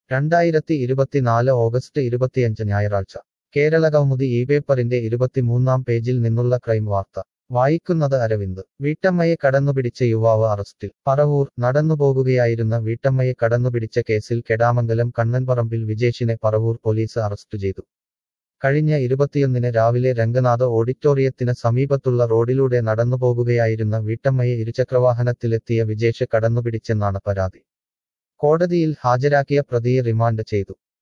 രണ്ടായിരത്തി ഇരുപത്തിനാല് ഓഗസ്റ്റ് ഇരുപത്തിയഞ്ച് ഞായറാഴ്ച കേരള കൗമുദി ഈ പേപ്പറിന്റെ ഇരുപത്തിമൂന്നാം പേജിൽ നിന്നുള്ള ക്രൈം വാർത്ത വായിക്കുന്നത് അരവിന്ദ് വീട്ടമ്മയെ കടന്നുപിടിച്ച യുവാവ് അറസ്റ്റിൽ പറവൂർ നടന്നുപോകുകയായിരുന്ന വീട്ടമ്മയെ കടന്നുപിടിച്ച കേസിൽ കെടാമംഗലം കണ്ണൻപറമ്പിൽ വിജേഷിനെ പറവൂർ പോലീസ് അറസ്റ്റ് ചെയ്തു കഴിഞ്ഞ ഇരുപത്തിയൊന്നിന് രാവിലെ രംഗനാഥ ഓഡിറ്റോറിയത്തിന് സമീപത്തുള്ള റോഡിലൂടെ നടന്നുപോകുകയായിരുന്ന വീട്ടമ്മയെ ഇരുചക്രവാഹനത്തിലെത്തിയ വിജേഷ് കടന്നുപിടിച്ചെന്നാണ് പരാതി കോടതിയിൽ ഹാജരാക്കിയ പ്രതിയെ റിമാൻഡ് ചെയ്തു